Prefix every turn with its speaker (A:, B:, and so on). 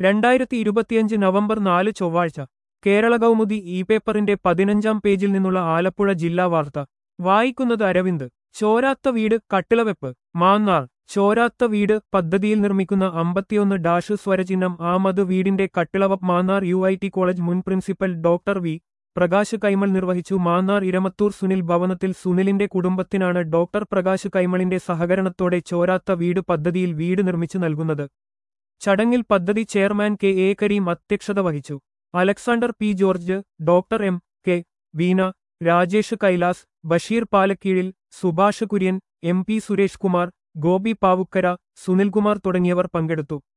A: രണ്ടായിരത്തി ഇരുപത്തിയഞ്ച് നവംബർ നാല് ചൊവ്വാഴ്ച കേരള കൗമുദി ഇ പേപ്പറിന്റെ പതിനഞ്ചാം പേജിൽ നിന്നുള്ള ആലപ്പുഴ ജില്ലാ വാർത്ത വായിക്കുന്നത് അരവിന്ദ് ചോരാത്ത വീട് കട്ടിളവെപ്പ് മാന്നാർ ചോരാത്ത വീട് പദ്ധതിയിൽ നിർമ്മിക്കുന്ന അമ്പത്തിയൊന്ന് ഡാഷ് സ്വരചിഹ്നം ആമത് വീടിന്റെ കട്ടിളവപ്പ് Mannar U I T college മുൻ principal doctor V Prakash Kaimal നിർവഹിച്ചു മാന്നാർ ഇരമത്തൂർ സുനിൽ ഭവനത്തിൽ സുനിലിന്റെ കുടുംബത്തിനാണ് ഡോക്ടർ പ്രകാശ് കൈമളിന്റെ സഹകരണത്തോടെ ചോരാത്ത വീട് പദ്ധതിയിൽ വീട് നിർമ്മിച്ചു നൽകുന്നത് ചടങ്ങിൽ പദ്ധതി ചെയർമാൻ കെ എ കരീം അധ്യക്ഷത വഹിച്ചു Alexander P George doctor M K Veena Rajesh Kailas Basheer Palakkeezhil Subhash Kurian M P Suresh Kumar Gopi Pavukkara Sunilkumar തുടങ്ങിയവർ പങ്കെടുത്തു